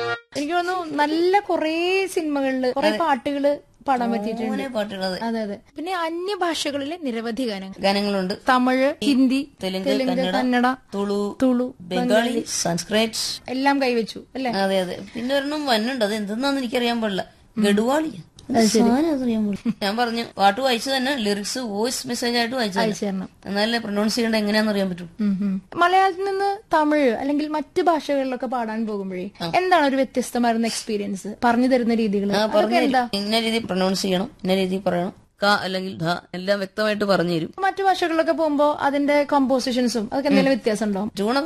എനിക്ക് തോന്നുന്നു നല്ല കുറേ സിനിമകളില് കുറെ പാട്ടുകള് പാടാൻ പറ്റിയിട്ടുണ്ട് അങ്ങനെ പാട്ടുള്ളത് അതെ അതെ പിന്നെ അന്യഭാഷകളിലെ നിരവധി ഗാനങ്ങൾ ഗാനങ്ങളുണ്ട് തമിഴ് ഹിന്ദി തെലുങ്ക് തെലുങ്ക് കന്നഡ കന്നഡ തുളു തുളു ബംഗാളി സംസ്കൃത് എല്ലാം കൈവച്ചു അല്ലെ അതെ അതെ പിന്നെ ഒരെണ്ണം വന്നുണ്ട് അത് എന്തെന്നാന്ന് എനിക്കറിയാൻ പാടില്ല ഗഡുവാളിയാ സാധനം അതറിയാൻ പാടില്ല ഞാൻ പറഞ്ഞു പാട്ട് വായിച്ചു തന്നെ ലിറിക്സ് വോയിസ് മെസ്സേജ് ആയിട്ട് വായിച്ചു തന്നെ. ചേരണം എന്നാലേ പ്രൊനൗൺസ് ചെയ്യേണ്ട എങ്ങനെയാന്ന് അറിയാൻ പറ്റും മലയാളത്തിൽ നിന്ന് തമിഴ് അല്ലെങ്കിൽ മറ്റ് ഭാഷകളിലൊക്കെ പാടാൻ പോകുമ്പോഴേ എന്താണ് ഒരു വ്യത്യസ്തമായിരുന്ന എക്സ്പീരിയൻസ് പറഞ്ഞു തരുന്ന രീതികൾ ആ അതൊക്കെ പറഞ്ഞു എന്താ ഇന്ന രീതി പ്രൊനൗൺസ് ചെയ്യണം ഇന്ന രീതി പറയണം ക അല്ലെങ്കിൽ ധ എല്ലാം വ്യക്തമായിട്ട് പറഞ്ഞു തരും മറ്റു ഭാഷകളിലൊക്കെ പോകുമ്പോ അതിന്റെ കമ്പോസിഷൻസും അതൊക്കെ എന്തെങ്കിലും വ്യത്യാസം ഉണ്ടോ ട്യൂൺ